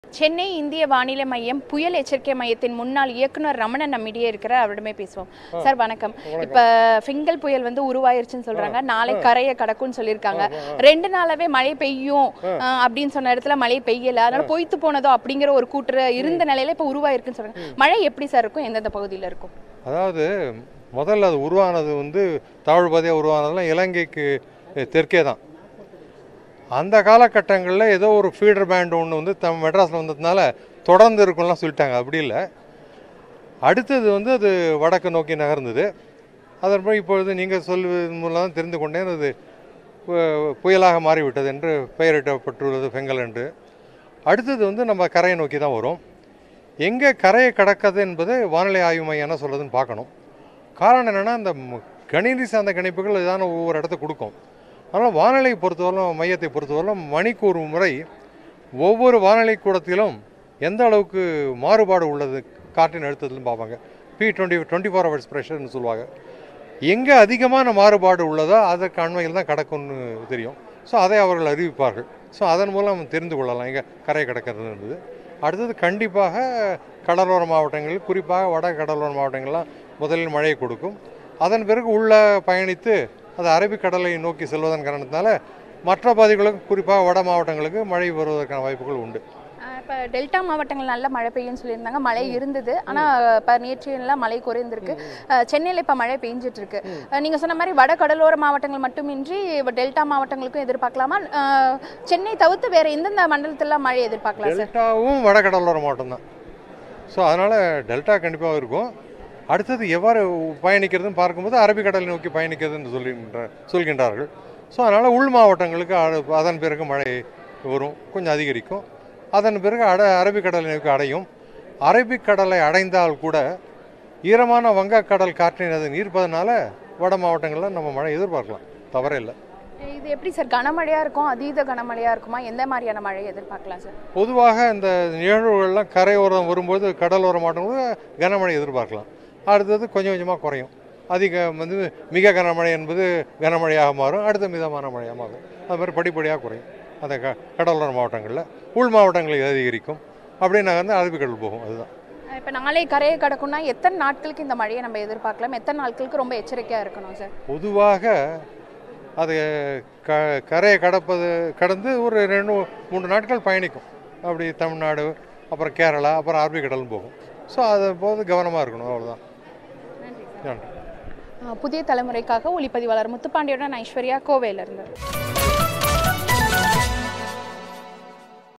சென்னை இந்திய வானிலை மையம் புயல் எச்சரிக்கை மையத்தின் முன்னாள் இயக்குனர் ரமணன் நம்மிடையே இருக்கிற அவரிடமே பேசுவோம் சார் வணக்கம் இப்ப ஃபிங்கல் புயல் வந்து உருவாயிருச்சுன்னு சொல்றாங்க நாளை கரையை கடக்கும்னு சொல்லியிருக்காங்க ரெண்டு நாளாவே மழை பெய்யும் அஹ், அப்படின்னு சொன்ன இடத்துல மழை பெய்யல அதனால பொய்த்து போனதோ அப்படிங்கிற ஒரு கூற்று இருந்த நிலையில இப்ப உருவாயிருக்குன்னு சொல்றாங்க மழை எப்படி சார் இருக்கும் எந்தெந்த பகுதியில இருக்கும் அதாவது முதல்ல அது உருவானது வந்து தாழ்வதியாக உருவானதெல்லாம் இலங்கைக்கு தெற்கே தான் அந்த காலகட்டங்களில் ஏதோ ஒரு ஃபீடர் பேண்ட் ஒன்று வந்து தம் மெட்ராஸில் வந்ததுனால தொடர்ந்து இருக்கும்லாம் சொல்லிட்டாங்க அப்படி இல்லை அடுத்தது வந்து அது வடக்கு நோக்கி நகர்ந்தது அதன் பிறகு இப்பொழுது நீங்கள் சொல்வதன் மூலம் தான் தெரிந்து கொண்டேன் அது பு- புயலாக மாறிவிட்டது என்று பெயரிடப்பட்டுள்ளது பெங்கல் என்று அடுத்தது வந்து நம்ம கரையை நோக்கி தான் வரும் எங்கே கரையை கடக்குது என்பது வானிலை ஆய்வு மையம் என்ன சொல்லுதுன்னு பார்க்கணும் காரணம் என்னென்னா இந்த ம- கணினி சார்ந்த கணிப்புகள் இதான ஒவ்வொரு இடத்த கொடுக்கும் அதனால் வானிலை பொறுத்தவரையிலும் மையத்தை பொறுத்தவரையிலும் மணிக்கு ஒரு முறை ஒவ்வொரு வானிலை கூடத்திலும் எந்த அளவுக்கு மாறுபாடு உள்ளது காற்றின் அழுத்தத்திலும் பார்ப்பாங்க P twenty twenty four hours ப்ரெஷர்னு சொல்லுவாங்க எங்கே அதிகமான மாறுபாடு உள்ளதோ அதற்கு அண்மையில் தான் கிடக்கும்னு தெரியும் ஸோ அதை அவர்கள் அறிவிப்பார்கள் ஸோ அதன் மூலம் தெரிந்து கொள்ளலாம் எங்கே கரை கிடக்கிறது என்பது அடுத்தது கண்டிப்பாக கடலோர மாவட்டங்களில் குறிப்பாக வட கடலோர மாவட்டங்கள்லாம் முதலில் மழையை கொடுக்கும் அதன் பிறகு உள்ள பயணித்து அது அரபிக்கடலை நோக்கி செல்வதன் காரணத்தினால மற்ற பகுதிகளுக்கு குறிப்பாக வட மாவட்டங்களுக்கு மழை வருவதற்கான வாய்ப்புகள் உண்டு அஹ் இப்ப டெல்டா மாவட்டங்கள் நல்ல மழை பெய்யும்னு சொல்லியிருந்தாங்க மழை இருந்தது ஆனா இப்ப நேற்று எல்லாம் மழை குறைந்திருக்கு அஹ் சென்னையில இப்ப மழை பெஞ்சிட்டு இருக்கு அஹ் நீங்க சொன்ன மாதிரி வட கடலோர மாவட்டங்கள் மட்டுமின்றி இப்ப டெல்டா மாவட்டங்களுக்கும் எதிர்பார்க்கலாமா அஹ் சென்னை தவிர்த்து வேற எந்தெந்த மண்டலத்துல மழை எதிர்பார்க்கலாம் சார் டெல்டாவும் வட கடலோர மாவட்டம் தான் ஸோ அதனால் டெல்டா கண்டிப்பாக இருக்கும் அடுத்தது எவ்வாறு பயணிக்கிறதுன்னு பார்க்கும்போது அரபிக்கடலை நோக்கி பயணிக்கிறதுன்னு சொல்கின்ற சொல்கின்றார்கள் ஸோ அதனால் உள் மாவட்டங்களுக்கு அ- அதன் பிறகு மழை வரும் கொஞ்சம் அதிகரிக்கும் அதன் பிறகு அட அரபிக்கடலை நோக்கி அடையும் அரபிக்கடலை அடைந்தால் கூட ஈரமான வங்கக்கடல் காற்றின் அது ஈர்ப்பதனால வட மாவட்டங்களில் நம்ம மழை எதிர்பார்க்கலாம் தவறே இல்லை இது எப்படி சார் கனமழையா இருக்கும் அதீத கனமழையா இருக்குமா எந்த மாதிரியான மழை எதிர்பார்க்கலாம் சார் பொதுவாக இந்த நிகழ்வுகள்லாம் கரையோரம் வரும்போது கடலோர மாவட்டங்களுக்கு கனமழை எதிர்பார்க்கலாம் அடுத்தது கொஞ்சம் கொஞ்சமாக குறையும் அதிக வந்து மிக கனமழை என்பது கனமழையாக மாறும் அடுத்த மிதமான மழையாக மாறும் அது மாதிரி படிப்படியாக குறையும் அந்த க கடலோர மாவட்டங்களில் உள் மாவட்டங்களுக்கு அதிகரிக்கும் அப்படியே நகர்ந்து அரபிக்கடல் போகும் அதுதான் அஹ் இப்ப நாளை கரையை கடக்கும்னா எத்தனை நாட்களுக்கு இந்த மழையை நம்ம எதிர்பார்க்கலாம் எத்தனை நாட்களுக்கு ரொம்ப எச்சரிக்கையா இருக்கணும் சார் பொதுவாக அது க கரையை கடப்பது கடந்து ஒரு ரெண்டு மூன்று நாட்கள் பயணிக்கும் அப்படி தமிழ்நாடு அப்புறம் கேரளா அப்புறம் அரபிக்கடலும் போகும் ஸோ அது போது கவனமாக இருக்கணும் அவ்வளோதான் நன்றி நன்றி அஹ் புதிய தலைமுறைக்காக ஒளிப்பதிவாளர் முத்துப்பாண்டியுடன் ஐஸ்வர்யா கோவையிலிருந்து